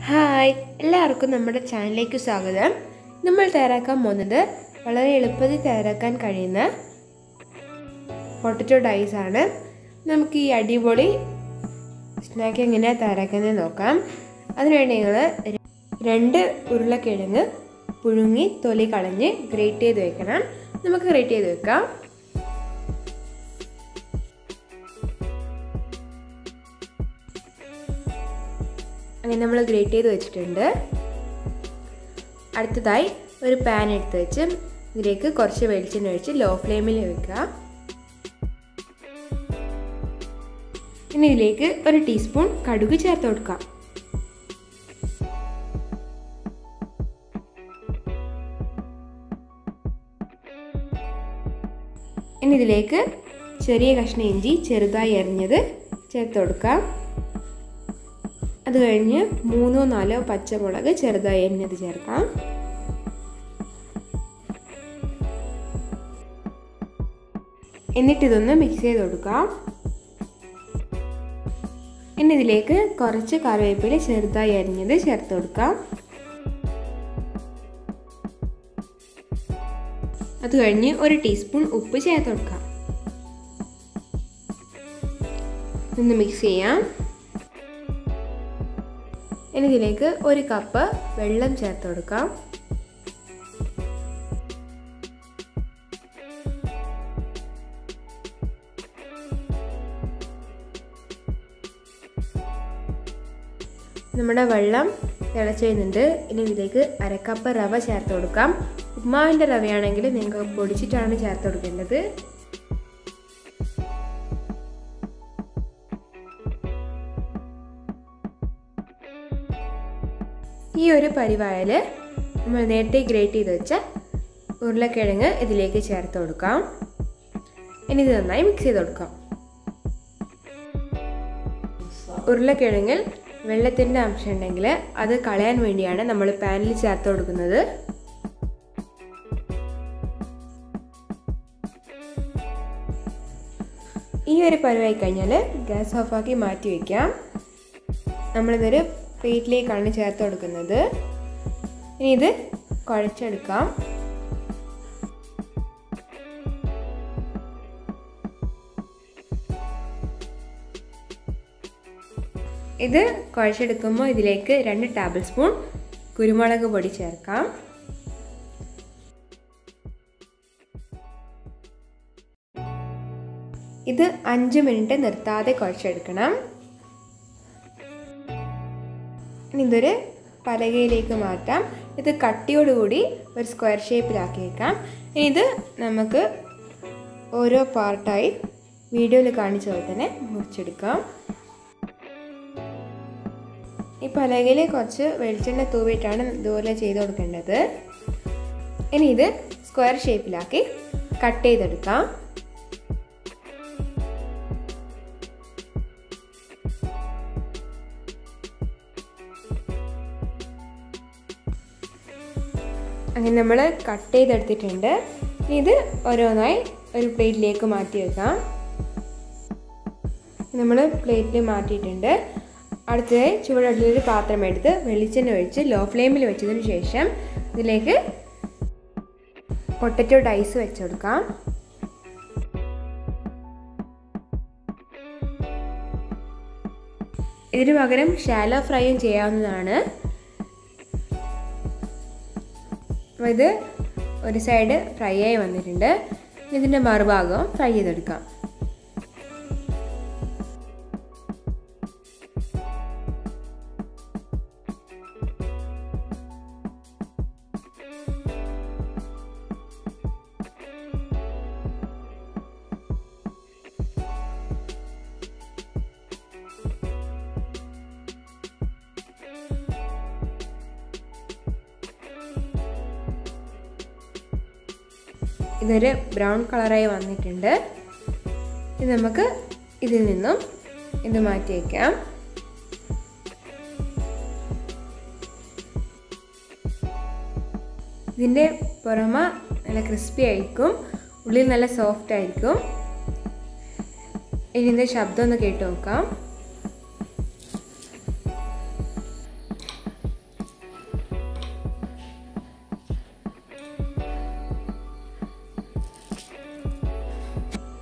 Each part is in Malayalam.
ഹായ് എല്ലാവർക്കും നമ്മുടെ ചാനലിലേക്ക് സ്വാഗതം നമ്മൾ തയ്യാറാക്കാൻ പോകുന്നത് വളരെ എളുപ്പത്തിൽ തയ്യാറാക്കാൻ കഴിയുന്ന പൊട്ടറ്റോ ഡൈസ് ആണ് നമുക്ക് ഈ അടിപൊളി സ്നാക്ക് എങ്ങനെയാണ് തയ്യാറാക്കുന്നത് നോക്കാം അതിനുവേണ്ടി ഞങ്ങൾ രണ്ട് ഉരുളക്കിഴങ്ങ് പുഴുങ്ങി തൊലി കളഞ്ഞ് ഗ്രേറ്റ് ചെയ്ത് വെക്കണം നമുക്ക് ഗ്രേറ്റ് ചെയ്ത് വെക്കാം അങ്ങനെ നമ്മൾ ഗ്രേറ്റ് ചെയ്ത് വെച്ചിട്ടുണ്ട് അടുത്തതായി ഒരു പാൻ എടുത്ത് വെച്ച് ഇതിലേക്ക് കുറച്ച് വെളിച്ചെണ്ണ ഒഴിച്ച് ലോ ഫ്ലെയിമിൽ വെക്കുക ഇനി ഇതിലേക്ക് ഒരു ടീസ്പൂൺ കടുക് ചേർത്ത് കൊടുക്കാം ഇനി ഇതിലേക്ക് ചെറിയ കഷ്ണം ഇഞ്ചി ചെറുതായി എറിഞ്ഞത് ചേർത്ത് കൊടുക്കാം അത് കഴിഞ്ഞ് മൂന്നോ നാലോ പച്ചമുളക് ചെറുതായി എണ്ണത് ചേർക്കാം എന്നിട്ട് ഇതൊന്ന് മിക്സ് ചെയ്ത് കൊടുക്കാം ഇനി ഇതിലേക്ക് കുറച്ച് കറിവേപ്പില ചെറുതായി അരിഞ്ഞത് ചേർത്ത് കൊടുക്കാം അത് കഴിഞ്ഞ് ഒരു ടീസ്പൂൺ ഉപ്പ് ചേർത്ത് കൊടുക്കാം ഒന്ന് മിക്സ് ചെയ്യാം ഇനി ഇതിലേക്ക് ഒരു കപ്പ് വെള്ളം ചേർത്ത് കൊടുക്കാം നമ്മുടെ വെള്ളം തിളച്ച് വരുന്നുണ്ട് ഇനി ഇതിലേക്ക് അരക്കപ്പ് റവ ചേർത്ത് കൊടുക്കാം ഉപ്മാവിൻ്റെ റവയാണെങ്കിൽ നിങ്ങൾക്ക് പൊടിച്ചിട്ടാണ് ചേർത്ത് കൊടുക്കേണ്ടത് ഈ ഒരു പരിവായിൽ നമ്മൾ നേരത്തെ ഗ്രേറ്റ് ചെയ്ത് വെച്ച ഉരുളക്കിഴങ്ങ് ഇതിലേക്ക് ചേർത്ത് കൊടുക്കാം ഇനി ഇത് നന്നായി മിക്സ് ചെയ്ത് കൊടുക്കാം ഉരുളക്കിഴങ്ങിൽ വെള്ളത്തിൻ്റെ അംശം ഉണ്ടെങ്കിൽ അത് കളയാൻ വേണ്ടിയാണ് നമ്മൾ പാനിൽ ചേർത്ത് കൊടുക്കുന്നത് ഈ ഒരു പരുവായി കഴിഞ്ഞാൽ ഗ്യാസ് ഓഫാക്കി മാറ്റി വയ്ക്കാം നമ്മളിതൊരു പ്ലേറ്റിലേക്കാണ് ചേർത്ത് കൊടുക്കുന്നത് ഇനി ഇത് കുഴച്ചെടുക്കാം ഇത് കുഴച്ചെടുക്കുമ്പോൾ ഇതിലേക്ക് രണ്ട് ടേബിൾ സ്പൂൺ കുരുമുളക് പൊടി ചേർക്കാം ഇത് അഞ്ച് മിനിറ്റ് നിർത്താതെ കുഴച്ചെടുക്കണം ഇനി ഇതൊരു പലകയിലേക്ക് മാറ്റാം ഇത് കട്ടിയോടുകൂടി ഒരു സ്ക്വയർ ഷേപ്പിലാക്കി വെക്കാം ഇനി ഇത് നമുക്ക് ഓരോ പാർട്ടായി വീഡിയോയിൽ കാണിച്ച പോലെ തന്നെ മുറിച്ചെടുക്കാം ഈ പലകയിൽ കുറച്ച് വെളിച്ചെണ്ണ തൂവിയിട്ടാണ് ഇതുപോലെ ചെയ്ത് കൊടുക്കേണ്ടത് ഇനി ഇത് സ്ക്വയർ ഷേപ്പിലാക്കി കട്ട് ചെയ്തെടുക്കാം അങ്ങനെ നമ്മൾ കട്ട് ചെയ്തെടുത്തിട്ടുണ്ട് ഇനി ഇത് ഓരോന്നായി ഒരു പ്ലേറ്റിലേക്ക് മാറ്റി വെക്കാം നമ്മൾ പ്ലേറ്റിൽ മാറ്റിയിട്ടുണ്ട് അടുത്തതായി ചൂടുള്ളൊരു പാത്രം എടുത്ത് വെളിച്ചെണ്ണ ഒഴിച്ച് ലോ ഫ്ലെയിമിൽ വെച്ചതിന് ശേഷം ഇതിലേക്ക് പൊട്ടറ്റോ ഡൈസ് വെച്ച് കൊടുക്കാം ഇതിന് പകരം ഷാലോ ഫ്രൈയും ചെയ്യാവുന്നതാണ് അപ്പോൾ ഇത് ഒരു സൈഡ് ഫ്രൈ ആയി വന്നിട്ടുണ്ട് ഇതിൻ്റെ മറുഭാഗം ഫ്രൈ ചെയ്തെടുക്കാം ഇതൊരു ബ്രൗൺ കളറായി വന്നിട്ടുണ്ട് ഇത് നമുക്ക് ഇതിൽ നിന്നും ഇത് മാറ്റി വയ്ക്കാം ഇതിൻ്റെ പുറമ നല്ല ക്രിസ്പി ആയിരിക്കും ഉള്ളിൽ നല്ല സോഫ്റ്റ് ആയിരിക്കും ഇനി ഇതിൻ്റെ ശബ്ദം ഒന്ന് കേട്ട് നോക്കാം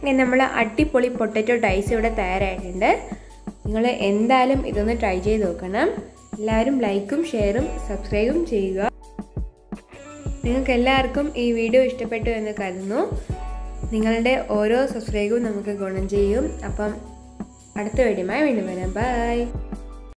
ഇങ്ങനെ നമ്മൾ അടിപൊളി പൊട്ടറ്റോ ഡൈസ് ഇവിടെ തയ്യാറായിട്ടുണ്ട് നിങ്ങൾ എന്തായാലും ഇതൊന്ന് ട്രൈ ചെയ്ത് നോക്കണം എല്ലാവരും ലൈക്കും ഷെയറും സബ്സ്ക്രൈബും ചെയ്യുക നിങ്ങൾക്ക് എല്ലാവർക്കും ഈ വീഡിയോ ഇഷ്ടപ്പെട്ടു എന്ന് കരുതുന്നു നിങ്ങളുടെ ഓരോ സബ്സ്ക്രൈബും നമുക്ക് ഗുണം ചെയ്യും അപ്പം അടുത്ത വീഡിയോമായി വീണ്ടും വരാം ബൈ